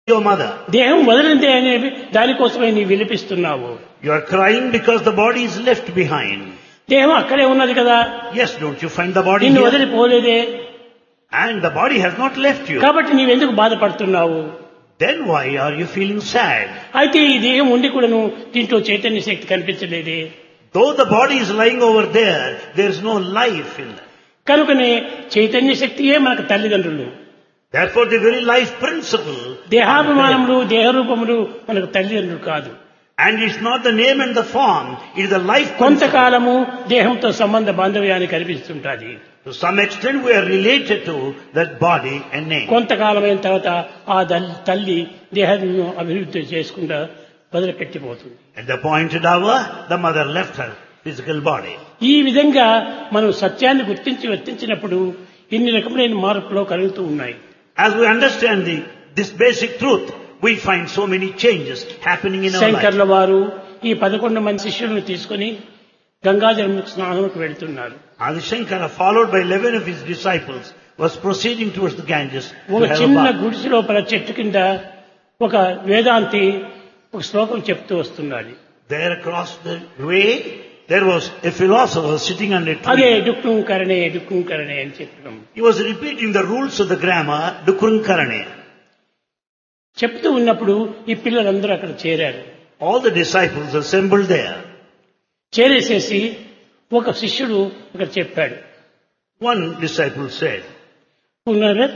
your mother. దేహం వదిలిందే అనేవి దానికోసమే నీ విలిపిస్తున్నావు You are crying because the body is left behind. దేహం అక్కడే ఉన్నది కదా Yes, don't you find the body నిన్ను here? వదిలిపోలేదే And the body has not left you. కాబట్టి నీవెందుకు బాధపడుతున్నావు Then why are you feeling sad? అయితే ఈ దేహం ఉండి కూడాను దీంట్లో చైతన్య శక్తి కనిపించలేదే Though the body is lying over there, there is no life in that. కనుకనే చైతన్య శక్తియే మనకు తల్లిదండ్రులు Therefore, the very life principle. దేహాభిమానములు దేహరూపములు మనకు తల్లిదండ్రులు కాదు And it's not the name and the form, it is the life principle. కొంతకాలము దేహంతో సంబంధ బాంధవ్యాన్ని కనిపిస్తుంటాది To some extent, we are related to that body and name. కొంతకాలమైన తర్వాత ఆ దల్- తల్లి దేహాన్ని అభివృద్ధి చేసుకుంటా వదిలిపెట్టిపోతుంది At the appointed hour, the mother left her physical body. ఈ విధంగా మనం సత్యాన్ని గుర్తించి వర్తించినప్పుడు ఇన్ని రకములైన మార్పులు కలుగుతూ ఉన్నాయి As we understand the, this basic truth, we find so many changes happening in our life. శంకర్ల వారు ఈ పదకొండు మంది శిష్యులను తీసుకొని గంగాజలం స్నానంకు వెళ్తున్నారు Adi Shankara, followed by 11 of his disciples, was proceeding towards the Ganges ఒక to have a చిన్న bath. గుడిసె లోపల చెట్టు కింద ఒక వేదాంతి ఒక శ్లోకం చెప్తూ వస్తున్నాడు There across the way, there was a philosopher sitting under a అదే tree. దుఃఖం కరణే దుఃఖం కరణే అని చెప్పడం He was repeating the rules of the grammar, Dukrunkarane. చెప్తూ ఉన్నప్పుడు ఈ పిల్లలందరూ అక్కడ చేరారు All the disciples assembled there. చేరేసేసి ఒక శిష్యుడు అక్కడ చెప్పాడు One disciple said, పునరత్